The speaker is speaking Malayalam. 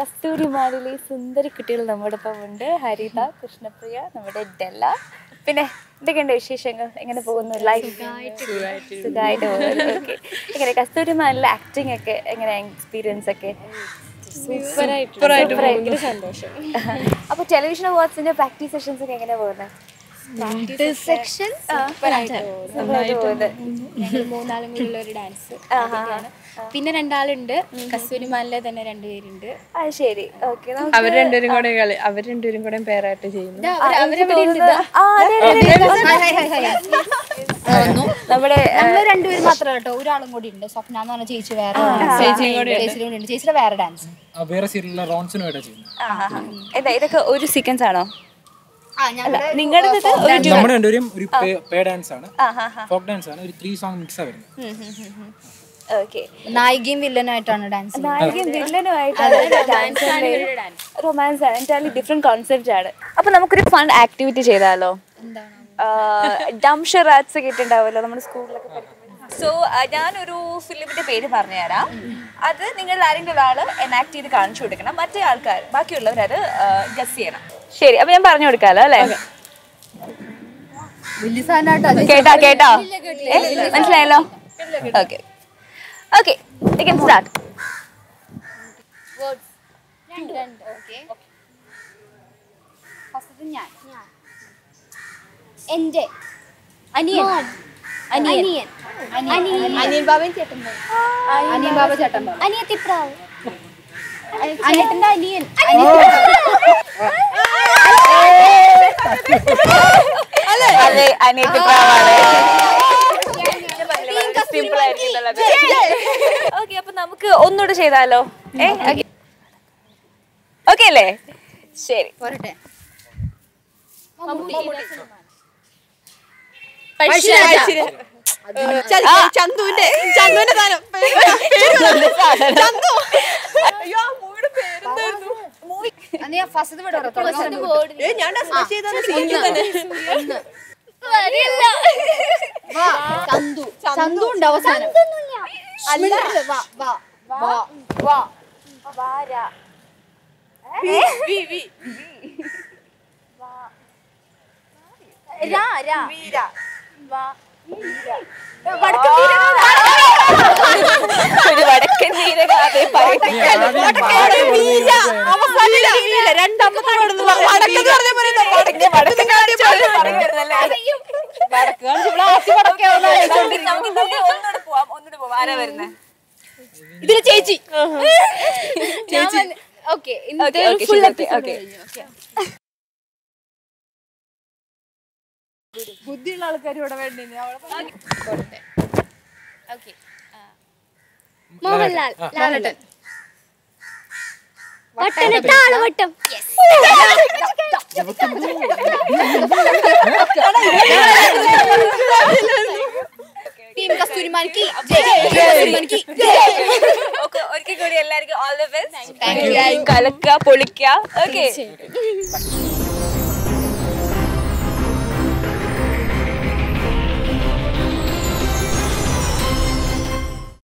കസ്തൂരിമാരിലെ സുന്ദരി കുട്ടികൾ നമ്മുടെ ഒപ്പം ഉണ്ട് ഹരിത കൃഷ്ണപ്രിയ നമ്മുടെ ഡെല്ല പിന്നെ എന്തൊക്കെയുണ്ട് വിശേഷങ്ങൾ എങ്ങനെ പോകുന്നു ലൈഫ് സുഖമായിട്ട് പോകുന്നു ഓക്കെ എങ്ങനെ കസ്തൂരിമാരിലെ ആക്ടിങ് ഒക്കെ എങ്ങനെ എക്സ്പീരിയൻസ് ഒക്കെ സൂപ്പറായിട്ട് ഭയങ്കര സന്തോഷം അപ്പോൾ ടെലിവിഷൻ അവാർഡ്സിന്റെ പ്രാക്ടീസ് സെഷൻസ് ഒക്കെ എങ്ങനെ പോകുന്നത് സെക്ഷൻ നന്നായിട്ട് പോകുന്നത് ഞങ്ങൾ മൂന്നാളും കൂടിയുള്ള ഒരു ഡാൻസ് അതൊക്കെയാണ് പിന്നെ രണ്ടാളുണ്ട് കസ്തൂരിമാനിലെ തന്നെ രണ്ടുപേരുണ്ട് ആ ശരി ഓക്കെ അവർ രണ്ടുപേരും കൂടെ കളി അവർ രണ്ടുപേരും കൂടെ പേരായിട്ട് ചെയ്യുന്നു അവരവിടെ ഉണ്ട് ഇതാ. ആ അതെ അതെ, അതെ നമ്മുടെ നമ്മള് രണ്ടുപേരും മാത്രമല്ല കേട്ടോ ഒരാളും കൂടി ഉണ്ട് സ്വപ്ന എന്ന് പറഞ്ഞ ചേച്ചി വേറെ ചേച്ചിയും കൂടി ഉണ്ട് ചേച്ചിയുടെ വേറെ ഡാൻസ് ആ, വേറെ സീരിയലിലെ റോൺസിനുമായിട്ടാണ് ചെയ്യുന്നത് ആ, ആ, ആ. എന്താ ഇതൊക്കെ ഒരു സീക്വൻസ് ആണോ ആ ഞങ്ങളുടെ നിങ്ങളുടെ നമ്മുടെ രണ്ടുപേരും ഒരു പേ ഡാൻസ് ആണ് ഫോക്ക് ഡാൻസ് ആണ് ഒരു ത്രീ സോങ് മിക്സ് വരുന്നത് ഓക്കെ നായികയും വില്ലനായിട്ടാണ് ഡാൻസ് നായികയും വില്ലനുമായിട്ടാണ് റൊമാൻസ് ആണ് എൻറ്റയർലി ഡിഫറെന്റ് കോൺസെപ്റ്റ് ആണ് അപ്പൊ നമുക്കൊരു ഫൺ ആക്ടിവിറ്റി ചെയ്താലോ ഡം ഷെറാറ്റ്സ് കേട്ടിട്ടുണ്ടാവുമല്ലോ നമ്മുടെ സ്കൂളിലൊക്കെ പഠിക്കുമ്പോൾ സോ ഞാനൊരു ഫിലിമിന്റെ പേര് പറഞ്ഞുതരാം അത് നിങ്ങൾ ആരെങ്കിലും ഒരാള് എനാക്ട് ചെയ്ത് കാണിച്ചു കൊടുക്കണം മറ്റേ ആൾക്കാർ ബാക്കിയുള്ളവർ അത് ഗസ് ചെയ്യണം ശരി അപ്പൊ ഞാൻ പറഞ്ഞു കൊടുക്കാലോ അല്ലേ വലിയ സാധനമായിട്ടോ കേട്ടാ കേട്ടോ ഏ, മനസ്സിലായല്ലോ ഓക്കെ ഓക്കെ സ്റ്റാർട്ട് ഞാൻ എന്റെ അനിയൻ അനിയൻ അനിയൻ അനിയൻ ബാബയും ചേട്ടൻ അനിയൻ ബാബ ചേട്ടൻ അനിയത്തിപ്രാവ് അനിയത്തിന്റെ അനിയൻ അതെ അനിയത്തി പ്രാവാണ് സിമ്പിൾ ആയിരിക്കും ഓക്കെ അപ്പൊ നമുക്ക് ഒന്നുകൂടെ ചെയ്താലോ ഏ ഓക്കെ അല്ലേ ശരി പോരട്ടെ ചന്തുവിന്റെ ചന്തുവിന്റെ താനം അന്ന് ഞാൻ ഫസ്റ്റ് വിടാം ഞാൻ ചന്തു ചന്തു ഉണ്ട് അവസാനം അല്ല വാ വാ വാ വാ രാ രാ ഒരു വടക്കൻ വീരഗാഥയെ ഒന്നുകൂടെ പോവാം ഒന്നുകൂടെ പോവാം ആരാ വരുന്നത് ഇതില് ചേച്ചി ഓക്കെ ഓക്കെ ഓക്കെ ഓക്കെ ബുദ്ധിയുള്ള ആൾക്കാർ ഇവിടെ വേണ്ടി മോഹൻലാൽ ലാലട്ടൻ വട്ടം ടീം കസ്തൂരിമാൻക്ക് ഓക്കെ ഒരിക്കൽ കൂടി എല്ലാവർക്കും ഓൾ ദി ബെസ്റ്റ് കലക്ക പൊളിക്ക ഓക്കെ